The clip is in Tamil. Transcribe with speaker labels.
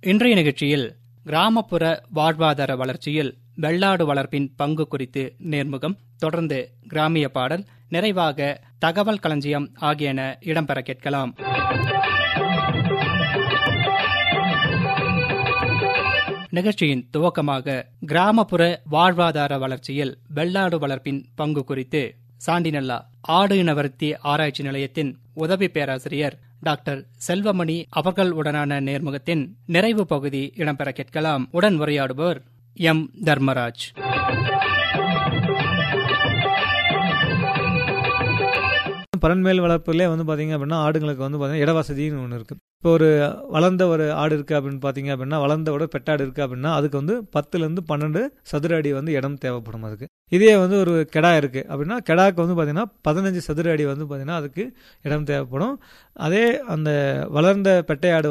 Speaker 1: இன்றைய நிகழ்ச்சியில் கிராமப்புற வாழ்வாதார வளர்ச்சியில் வெள்ளாடு வளர்ப்பின் பங்கு குறித்து நேர்முகம் தொடர்ந்து கிராமிய பாடல் நிறைவாக தகவல் களஞ்சியம் ஆகியன இடம்பெற கேட்கலாம் நிகழ்ச்சியின் துவக்கமாக கிராமப்புற வாழ்வாதார வளர்ச்சியில் வெள்ளாடு வளர்ப்பின் பங்கு குறித்து சாண்டினல்லா ஆடு இனவருத்தி ஆராய்ச்சி நிலையத்தின் உதவி பேராசிரியர் டாக்டர் செல்வமணி அவர்கள் உடனான நேர்முகத்தின் நிறைவு பகுதி இடம்பெற கேட்கலாம் உடன் உரையாடுபவர் எம் தர்மராஜ்
Speaker 2: பரண்மேல் வளர்ப்புலேயே வந்து பார்த்தீங்க அப்படின்னா ஆடுங்களுக்கு வந்து பார்த்தீங்கன்னா இடவசதின்னு ஒன்று இருக்குது இப்போ ஒரு வளர்ந்த ஒரு ஆடு இருக்குது அப்படின்னு பார்த்தீங்க அப்படின்னா வளர்ந்த விட பெட்டாடு இருக்குது அப்படின்னா அதுக்கு வந்து பத்துலேருந்து பன்னெண்டு சதுர அடி வந்து இடம் தேவைப்படும் அதுக்கு இதே வந்து ஒரு கெடா இருக்குது அப்படின்னா கெடாக்கு வந்து பார்த்தீங்கன்னா பதினஞ்சு சதுர அடி வந்து பார்த்தீங்கன்னா அதுக்கு இடம் தேவைப்படும் அதே அந்த வளர்ந்த பெட்டையாடு